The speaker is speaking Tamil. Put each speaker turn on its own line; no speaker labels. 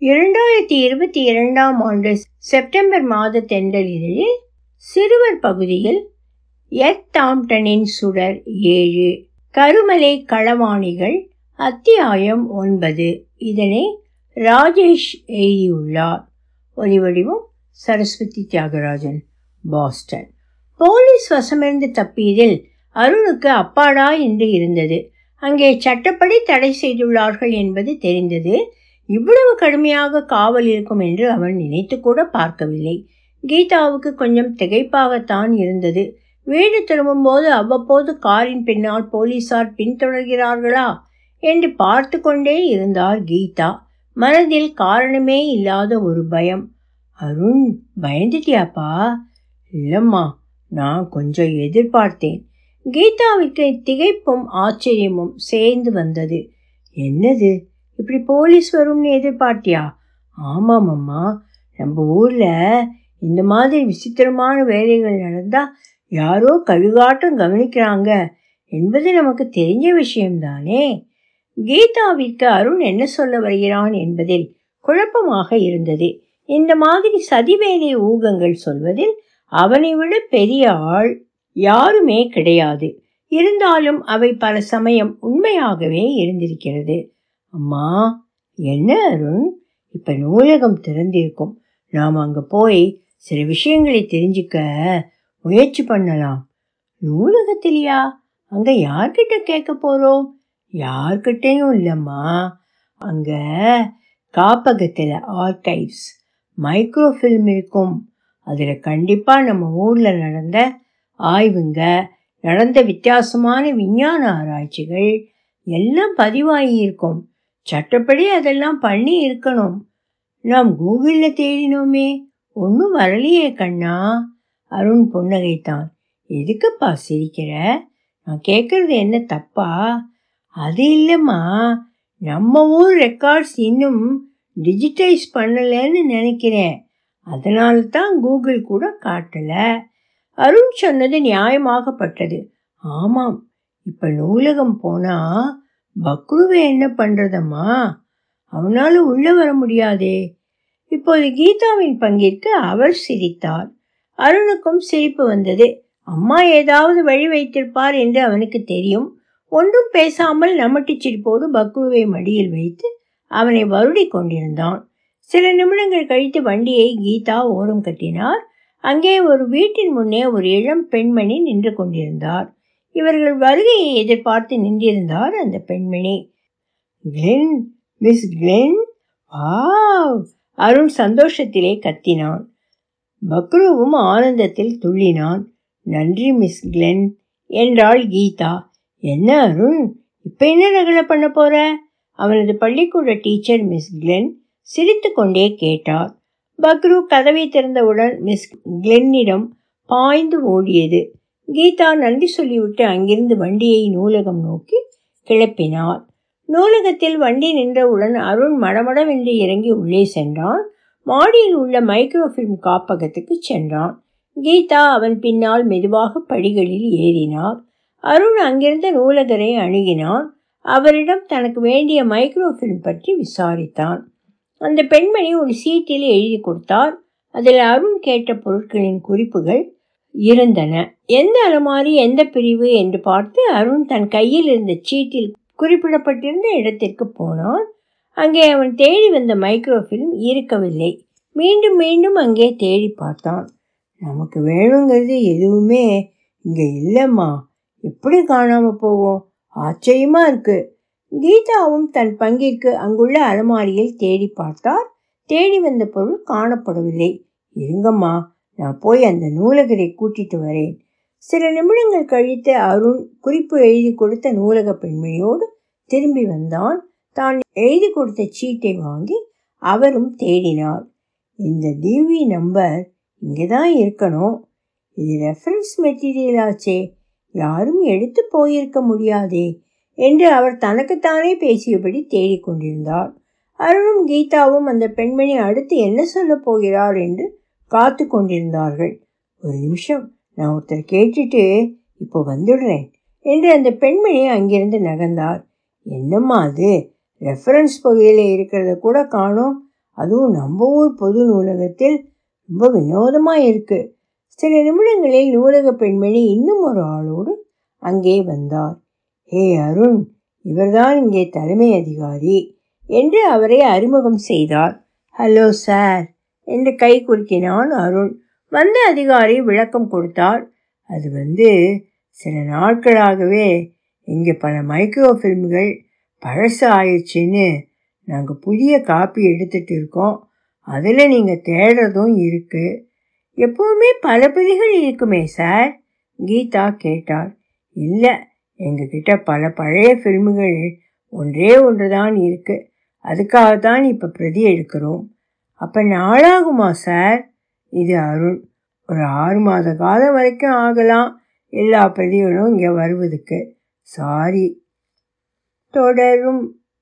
இரண்டாயிரத்தி இருபத்தி இரண்டாம் ஆண்டு செப்டம்பர் மாத தென்றல் இதழில் சிறுவர் பகுதியில் எர்த்தாம்டனின் சுடர் ஏழு கருமலை களவாணிகள் அத்தியாயம் ஒன்பது இதனை ராஜேஷ் எழுதியுள்ளார் ஒலிவடிவம் சரஸ்வதி தியாகராஜன் பாஸ்டன் போலீஸ் வசமிருந்து தப்பியதில் அருணுக்கு அப்பாடா என்று இருந்தது அங்கே சட்டப்படி தடை செய்துள்ளார்கள் என்பது தெரிந்தது இவ்வளவு கடுமையாக காவல் இருக்கும் என்று அவன் நினைத்து கூட பார்க்கவில்லை கீதாவுக்கு கொஞ்சம் திகைப்பாகத்தான் இருந்தது வீடு திரும்பும்போது அவ்வப்போது காரின் பின்னால் போலீசார் பின்தொடர்கிறார்களா என்று பார்த்து கொண்டே இருந்தார் கீதா மனதில் காரணமே இல்லாத ஒரு பயம் அருண் பயந்துட்டியாப்பா இல்லம்மா நான் கொஞ்சம் எதிர்பார்த்தேன் கீதாவிற்கு திகைப்பும் ஆச்சரியமும் சேர்ந்து வந்தது என்னது இப்படி போலீஸ் வரும்னு எதிர்பார்த்தியா ஆமாம் அம்மா நம்ம ஊரில் இந்த மாதிரி விசித்திரமான வேலைகள் நடந்தால் யாரோ கழுகாட்டம் கவனிக்கிறாங்க என்பது நமக்கு தெரிஞ்ச விஷயம்தானே கீதாவிற்கு அருண் என்ன சொல்ல வருகிறான் என்பதில் குழப்பமாக இருந்தது இந்த மாதிரி சதிவேலை ஊகங்கள் சொல்வதில் அவனை விட பெரிய ஆள் யாருமே கிடையாது இருந்தாலும் அவை பல சமயம் உண்மையாகவே இருந்திருக்கிறது அம்மா என்ன அருண் இப்ப நூலகம் திறந்திருக்கும் நாம் அங்க போய் சில விஷயங்களை தெரிஞ்சுக்க முயற்சி பண்ணலாம் நூலகத்திலையா அங்க யார்கிட்ட கேட்க போறோம் யார்கிட்டையும் இல்லைம்மா அங்க காப்பகத்தில் ஆர்கைவ்ஸ் மைக்ரோ ஃபில்ம் இருக்கும் அதில் கண்டிப்பாக நம்ம ஊரில் நடந்த ஆய்வுங்க நடந்த வித்தியாசமான விஞ்ஞான ஆராய்ச்சிகள் எல்லாம் பதிவாகி இருக்கும் சட்டப்படி அதெல்லாம் பண்ணி இருக்கணும் நாம் கூகுளில் தேடினோமே ஒன்றும் வரலையே கண்ணா அருண் புன்னகைத்தான் எதுக்குப்பா சிரிக்கிற நான் கேட்குறது என்ன தப்பா அது இல்லைம்மா நம்ம ஊர் ரெக்கார்ட்ஸ் இன்னும் டிஜிட்டைஸ் பண்ணலைன்னு நினைக்கிறேன் அதனால தான் கூகுள் கூட காட்டலை அருண் சொன்னது நியாயமாகப்பட்டது ஆமாம் இப்போ நூலகம் போனால் பக்ருவை என்ன பண்ணுறதம்மா அவனால் உள்ளே வர முடியாதே இப்போது கீதாவின் பங்கிற்கு அவர் சிரித்தார் அருணுக்கும் சிரிப்பு வந்தது அம்மா ஏதாவது வழி வைத்திருப்பார் என்று அவனுக்கு தெரியும் ஒன்றும் பேசாமல் நமட்டு சிரிப்போடு பக்ருவை மடியில் வைத்து அவனை வருடி கொண்டிருந்தான் சில நிமிடங்கள் கழித்து வண்டியை கீதா ஓரம் கட்டினார் அங்கே ஒரு வீட்டின் முன்னே ஒரு இளம் பெண்மணி நின்று கொண்டிருந்தார் இவர்கள் வருகையை எதிர்பார்த்து நின்றிருந்தார் அந்த பெண்மணி Glenn miss Glenn wow Arun சந்தோஷத்திலே கத்தினான் பக்ருவும் ஆனந்தத்தில் துள்ளினான் நன்றி மிஸ் கிளென் என்றாள் கீதா என்ன அருண் இப்போ என்ன ரகலை பண்ண போற அவனது பள்ளிக்கூட டீச்சர் மிஸ் கிளென் சிரித்து கொண்டே கேட்டார் பக்ரு கதவை திறந்தவுடன் மிஸ் கிளென்னிடம் பாய்ந்து ஓடியது கீதா நன்றி சொல்லிவிட்டு அங்கிருந்து வண்டியை நூலகம் நோக்கி கிளப்பினார் நூலகத்தில் வண்டி நின்றவுடன் அருண் மடமடவென்று இறங்கி உள்ளே சென்றான் மாடியில் உள்ள மைக்ரோஃபில்ம் காப்பகத்துக்கு சென்றான் கீதா அவன் பின்னால் மெதுவாக படிகளில் ஏறினார் அருண் அங்கிருந்த நூலகரை அணுகினான் அவரிடம் தனக்கு வேண்டிய மைக்ரோஃபில்ம் பற்றி விசாரித்தான் அந்த பெண்மணி ஒரு சீட்டில் எழுதி கொடுத்தார் அதில் அருண் கேட்ட பொருட்களின் குறிப்புகள் இருந்தன எந்த அலமாரி எந்த பிரிவு என்று பார்த்து அருண் தன் கையில் இருந்த சீட்டில் குறிப்பிடப்பட்டிருந்த இடத்திற்கு போனான் அங்கே அவன் தேடி வந்த மைக்ரோஃபில்ம் இருக்கவில்லை மீண்டும் மீண்டும் அங்கே தேடி பார்த்தான் நமக்கு வேணுங்கிறது எதுவுமே இங்கே இல்லைம்மா எப்படி காணாமல் போவோம் ஆச்சரியமா இருக்கு கீதாவும் தன் பங்கிற்கு அங்குள்ள அலமாரியில் தேடி பார்த்தார் தேடி வந்த பொருள் காணப்படவில்லை இருங்கம்மா நான் போய் அந்த நூலகரை கூட்டிட்டு வரேன் சில நிமிடங்கள் கழித்து அருண் குறிப்பு எழுதி கொடுத்த நூலக பெண்மணியோடு திரும்பி வந்தான் தான் எழுதி கொடுத்த சீட்டை வாங்கி அவரும் தேடினார் இந்த டிவி நம்பர் இங்கே தான் இருக்கணும் இது ரெஃபரன்ஸ் மெட்டீரியல் ஆச்சே யாரும் எடுத்து போயிருக்க முடியாதே என்று அவர் தனக்குத்தானே பேசியபடி தேடிக்கொண்டிருந்தார் அருணும் கீதாவும் அந்த பெண்மணி அடுத்து என்ன சொல்ல போகிறார் என்று காத்து கொண்டிருந்தார்கள் ஒரு நிமிஷம் நான் ஒருத்தர் கேட்டுட்டு இப்போ வந்துடுறேன் என்று அந்த பெண்மணி அங்கிருந்து நகர்ந்தார் என்னம்மா அது ரெஃபரன்ஸ் பகுதியில் இருக்கிறத கூட காணோம் அதுவும் நம்ம ஊர் பொது நூலகத்தில் ரொம்ப வினோதமாக இருக்கு சில நிமிடங்களில் நூலக பெண்மணி இன்னும் ஒரு ஆளோடு அங்கே வந்தார் ஹே அருண் இவர்தான் இங்கே தலைமை அதிகாரி என்று அவரை அறிமுகம் செய்தார் ஹலோ சார் என்று கை குலுக்கினான் அருண் வந்த அதிகாரி விளக்கம் கொடுத்தார் அது வந்து சில நாட்களாகவே இங்கே பல மைக்ரோ ஃபில்ம்கள் பழசு ஆயிடுச்சுன்னு நாங்கள் புதிய காப்பி எடுத்துட்டு இருக்கோம் அதில் நீங்கள் தேடுறதும் இருக்குது எப்போவுமே பல பதிகள் இருக்குமே சார் கீதா கேட்டார் இல்லை எங்ககிட்ட பல பழைய ஃபில்முகள் ஒன்றே ஒன்று தான் இருக்குது அதுக்காகத்தான் இப்போ பிரதி எடுக்கிறோம் அப்போ நாளாகுமா சார் இது அருண் ஒரு ஆறு மாத காலம் வரைக்கும் ஆகலாம் எல்லா பிரதிகளும் இங்கே வருவதுக்கு சாரி தொடரும்